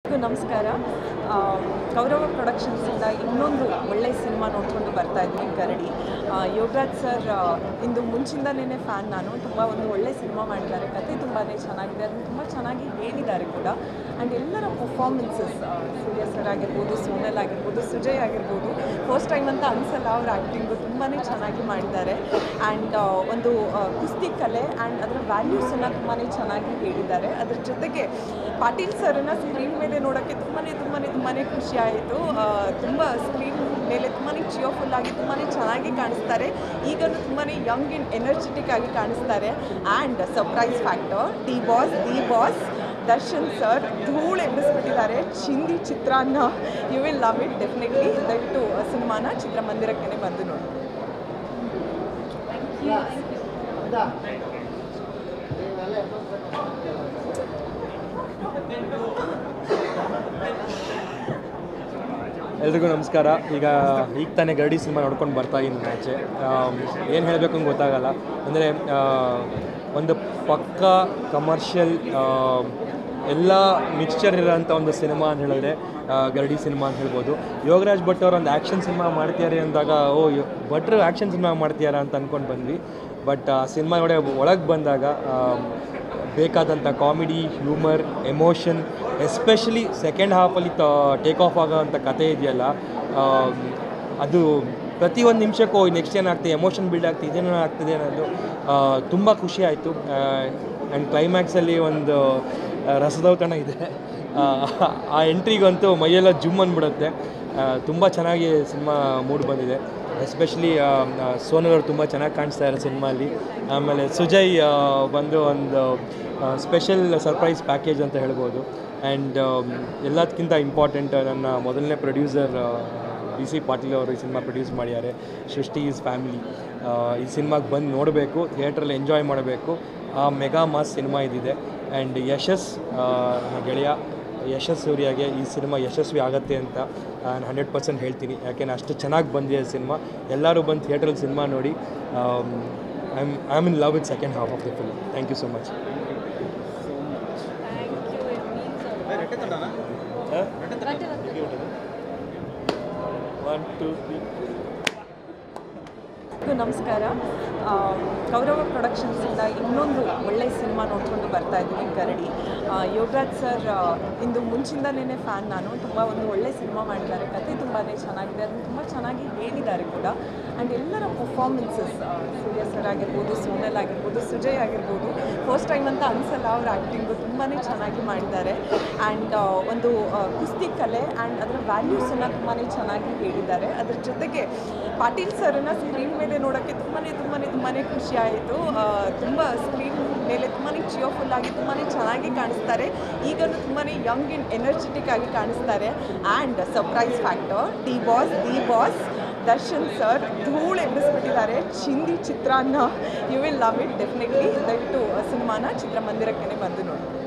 ಎಲ್ರಿಗೂ ನಮಸ್ಕಾರ ಆ, ಗೌರವ ಪ್ರೊಡಕ್ಷನ್ಸಿಂದ ಇನ್ನೊಂದು ಒಳ್ಳೆಯ ಸಿನಿಮಾ ನೋಡಿಕೊಂಡು ಬರ್ತಾ ಇದ್ದೀನಿ ಕರಡಿ ಆ, ಯೋಗರಾಜ್ ಸರ್ ಆ, ಇಂದು ಮುಂಚಿಂದನೇ ಫ್ಯಾನ್ ನಾನು ತುಂಬ ಒಂದು ಒಳ್ಳೆ ಸಿನಿಮಾ ಮಾಡಿದ್ದಾರೆ ಕತೆ ತುಂಬಾ ಚೆನ್ನಾಗಿದೆ ಅದನ್ನು ತುಂಬ ಚೆನ್ನಾಗಿ ಹೇಳಿದ್ದಾರೆ ಕೂಡ ಆ್ಯಂಡ್ ಎಲ್ಲರ ಪರ್ಫಾರ್ಮೆನ್ಸಸ್ ಸೂರ್ಯ ಸರ್ ಆಗಿರ್ಬೋದು ಸೋನಲ್ ಆಗಿರ್ಬೋದು ಸುಜಯ್ ಆಗಿರ್ಬೋದು ಫಸ್ಟ್ ಟೈಮ್ ಅಂತ ಅನಿಸಲ್ಲ ಅವ್ರ ಆ್ಯಕ್ಟಿಂಗು ತುಂಬಾ ಚೆನ್ನಾಗಿ ಮಾಡಿದ್ದಾರೆ ಆ್ಯಂಡ್ ಒಂದು ಆ, ಕುಸ್ತಿ ಕಲೆ ಆ್ಯಂಡ್ ಅದರ ವ್ಯಾಲ್ಯೂಸನ್ನು ತುಂಬಾ ಚೆನ್ನಾಗಿ ಹೇಳಿದ್ದಾರೆ ಅದ್ರ ಜೊತೆಗೆ ಪಾಟೀಲ್ ಸರ್ನ ಸ್ಕ್ರೀನ್ ಮೇಲೆ ನೋಡೋಕ್ಕೆ ತುಂಬಾ ತುಂಬಾ ತುಂಬಾ ಖುಷಿ ಆಯಿತು ತುಂಬ ಸ್ಕ್ರೀನ್ ಮೇಲೆ ತುಂಬಾ ಚಿಯೋಫುಲ್ ಆಗಿ ತುಂಬಾ ಚೆನ್ನಾಗಿ ಕಾಣಿಸ್ತಾರೆ ಈಗಲೂ ತುಂಬಾ ಯಂಗ್ ಆ್ಯಂಡ್ ಎನರ್ಜೆಟಿಕ್ ಆಗಿ ಕಾಣಿಸ್ತಾರೆ and surprise factor D boss the boss Darshan sir ಧೂಳು ಎಬ್ಬಿಸ್ಬಿಟ್ಟಿದ್ದಾರೆ ಚಿಂದಿ ಚಿತ್ರಾನ್ನ you will love it definitely ದಯವಿಟ್ಟು ಸಿನಿಮಾನ ಚಿತ್ರಮಂದಿರಕ್ಕೆ ಬಂದು ನೋಡಿ ಎಲ್ರಿಗೂ ನಮಸ್ಕಾರ ಈಗ ಈಗ ತಾನೇ ಗರಡಿ ಸಿನಿಮಾ ನೋಡ್ಕೊಂಡು ಬರ್ತಾ ಇದ್ದೀನಿ ಆಚೆ ಏನು ಹೇಳಬೇಕು ಅಂತ ಗೊತ್ತಾಗಲ್ಲ ಅಂದರೆ ಒಂದು ಪಕ್ಕ ಕಮರ್ಷಿಯಲ್ ಎಲ್ಲ ಮಿಕ್ಸ್ಚರ್ ಇರೋಂಥ ಒಂದು ಸಿನಿಮಾ ಅಂತ ಹೇಳಿದ್ರೆ ಆ, ಗರಡಿ ಸಿನಿಮಾ ಅಂತ ಹೇಳ್ಬೋದು ಯೋಗರಾಜ್ ಭಟ್ ಅವ್ರು ಒಂದು ಆ್ಯಕ್ಷನ್ ಸಿನಿಮಾ ಮಾಡ್ತಿದ್ದಾರೆ ಅಂದಾಗ ಓ ಯೋ- ಭಟ್ರು ಆ್ಯಕ್ಷನ್ ಸಿನಿಮಾ ಮಾಡ್ತಿದಾರ ಅಂತ ಅಂದ್ಕೊಂಡು ಬಂದ್ವಿ ಬಟ್ ಆ ಸಿನಿಮಾ ಒಳಗೆ ಒಳಗೆ ಬಂದಾಗ ಆ, ಬೇಕಾದಂಥ comedy humour emotion especially second ಹಾಫಲ್ಲಿ ತ ಟೇಕ್ ಆಫ್ ಆಗೋವಂಥ ಕತೆ ಇದೆಯಲ್ಲ ಆಮ್, ಅದು ಪ್ರತಿಯೊಂದು ನಿಮಿಷಕ್ಕೂ ನೆಕ್ಸ್ಟ್ ಏನಾಗ್ತದೆ ಎಮೋಷನ್ ಬಿಲ್ಡ್ ಆಗ್ತದೆ ಇದೇನೋ ಆಗ್ತದೆ ಅನ್ನೋದು ತುಂಬ ಖುಷಿ ಆಯಿತು ಆ್ಯಂಡ್ ಕ್ಲೈಮ್ಯಾಕ್ಸಲ್ಲಿ ಒಂದು ಆ, ರಸದೌತಣ ಇದೆ ಆ, ಆ ಎಂಟ್ರಿಗಂತೂ ಮೈಯೆಲ್ಲ ಜುಮ್ ಅಂದ್ಬಿಡುತ್ತೆ ತುಂಬ ಚೆನ್ನಾಗಿ ಸಿನಿಮಾ ಮೂಡ್ ಬಂದಿದೆ ಎಸ್ಪೆಷಲಿ ಸೋನಲ್ ಅವರು ತುಂಬ ಚೆನ್ನಾಗಿ ಕಾಣಿಸ್ತಾ ಇದ್ದಾರೆ ಸಿನಿಮಾಲಿ ಆಮೇಲೆ ಸುಜಯ್ ಆ, ಬಂದು ಒಂದು ಸ್ಪೆಷಲ್ ಸರ್ಪ್ರೈಸ್ ಪ್ಯಾಕೇಜ್ ಅಂತ ಹೇಳ್ಬೋದು ಆ್ಯಂಡ್ ಎಲ್ಲದಕ್ಕಿಂತ ಇಂಪಾರ್ಟೆಂಟ್ ನನ್ನ ಮೊದಲನೇ ಪ್ರೊಡ್ಯೂಸರ್ ಬಿ ಸಿ ಪಾಟೀಲ್ ಅವರು ಈ ಸಿನಿಮಾ ಪ್ರೊಡ್ಯೂಸ್ ಮಾಡಿದ್ದಾರೆ ಸೃಷ್ಟಿ ಈಸ್ ಫ್ಯಾಮಿಲಿ ಈ ಸಿನಿಮಾಗೆ ಬಂದು ನೋಡಬೇಕು ಥಿಯೇಟ್ರಲ್ಲಿ ಎಂಜಾಯ್ ಮಾಡಬೇಕು ಆ ಮೆಗಾ ಮಾಸ್ ಸಿನಿಮಾ ಇದಿದೆ ಆ್ಯಂಡ್ ಯಶಸ್ ಆ, ನನ್ನ ಗೆಳೆಯ ಯಶಸ್ ಸೂರ್ಯಗೆ ಈ ಸಿನಿಮಾ ಯಶಸ್ವಿ ಆಗುತ್ತೆ ಅಂತ ನಾನು ಹಂಡ್ರೆಡ್ ಪರ್ಸೆಂಟ್ ಹೇಳ್ತೀನಿ ಯಾಕೆಂದ್ರೆ ಅಷ್ಟು ಚೆನ್ನಾಗಿ ಬಂದಿದೆ ಸಿನಿಮಾ ಎಲ್ಲರೂ ಬಂದು ಥಿಯೇಟ್ರಲ್ಲಿ ಸಿನಿಮಾ ನೋಡಿ I am I am in love with second half of the film thank you so much one two three ಎಲ್ರಿಗೂ ನಮಸ್ಕಾರ ಆ, ಗೌರವ ಪ್ರೊಡಕ್ಷನ್ಸಿಂದ ಇನ್ನೊಂದು ಒಳ್ಳೆಯ ಸಿನಿಮಾ ನೋಡಿಕೊಂಡು ಬರ್ತಾ ಇದ್ದೀನಿ ಕರಡಿ ಆ, ಯೋಗರಾಜ್ ಸರ್ ಆ, ಇಂದು ಮುಂಚಿಂದನೇ ಫ್ಯಾನ್ ನಾನು ತುಂಬ ಒಂದು ಒಳ್ಳೆ ಸಿನಿಮಾ ಮಾಡಿದ್ದಾರೆ ಕತೆ ತುಂಬಾ ಚೆನ್ನಾಗಿದೆ ಅದನ್ನು ತುಂಬ ಚೆನ್ನಾಗಿ ಹೇಳಿದ್ದಾರೆ ಕೂಡ ಆ್ಯಂಡ್ ಎಲ್ಲರ ಪರ್ಫಾರ್ಮೆನ್ಸಸ್ ಸೂರ್ಯ ಸರ್ ಆಗಿರ್ಬೋದು ಸೋನಲ್ ಆಗಿರ್ಬೋದು ಸುಜಯ್ ಆಗಿರ್ಬೋದು ಫಸ್ಟ್ ಟೈಮ್ ಅಂತ ಅನಿಸಲ್ಲ ಅವ್ರ ಆ್ಯಕ್ಟಿಂಗು ತುಂಬಾ ಚೆನ್ನಾಗಿ ಮಾಡಿದ್ದಾರೆ ಆ್ಯಂಡ್ ಒಂದು ಆ, ಕುಸ್ತಿ ಕಲೆ ಆ್ಯಂಡ್ ಅದರ ವ್ಯಾಲ್ಯೂಸನ್ನು ತುಂಬಾ ಚೆನ್ನಾಗಿ ಹೇಳಿದ್ದಾರೆ ಅದ್ರ ಜೊತೆಗೆ ಪಾಟೀಲ್ ಸರ್ನ ಸ್ಕ್ರೀನ್ ಮೇಲೆ ನೋಡೋಕ್ಕೆ ತುಂಬಾ ತುಂಬಾ ತುಂಬಾ ಖುಷಿ ಆಯಿತು ತುಂಬ ಸ್ಕ್ರೀನ್ ಮೇಲೆ ತುಂಬಾ ಚಿಯೋಫುಲ್ ಆಗಿ ತುಂಬಾ ಚೆನ್ನಾಗಿ ಕಾಣಿಸ್ತಾರೆ ಈಗಲೂ ತುಂಬಾ ಯಂಗ್ ಆ್ಯಂಡ್ ಎನರ್ಜೆಟಿಕ್ ಆಗಿ ಕಾಣಿಸ್ತಾರೆ and surprise factor D boss the boss Darshan sir ಧೂಳು ಎಬ್ಬಿಸ್ಬಿಟ್ಟಿದ್ದಾರೆ ಚಿಂದಿ ಚಿತ್ರಾನ್ನ you will love it definitely ದಯವಿಟ್ಟು ಸಿನಿಮಾನ ಚಿತ್ರಮಂದಿರಕ್ಕೆ ಬಂದು ನೋಡಿ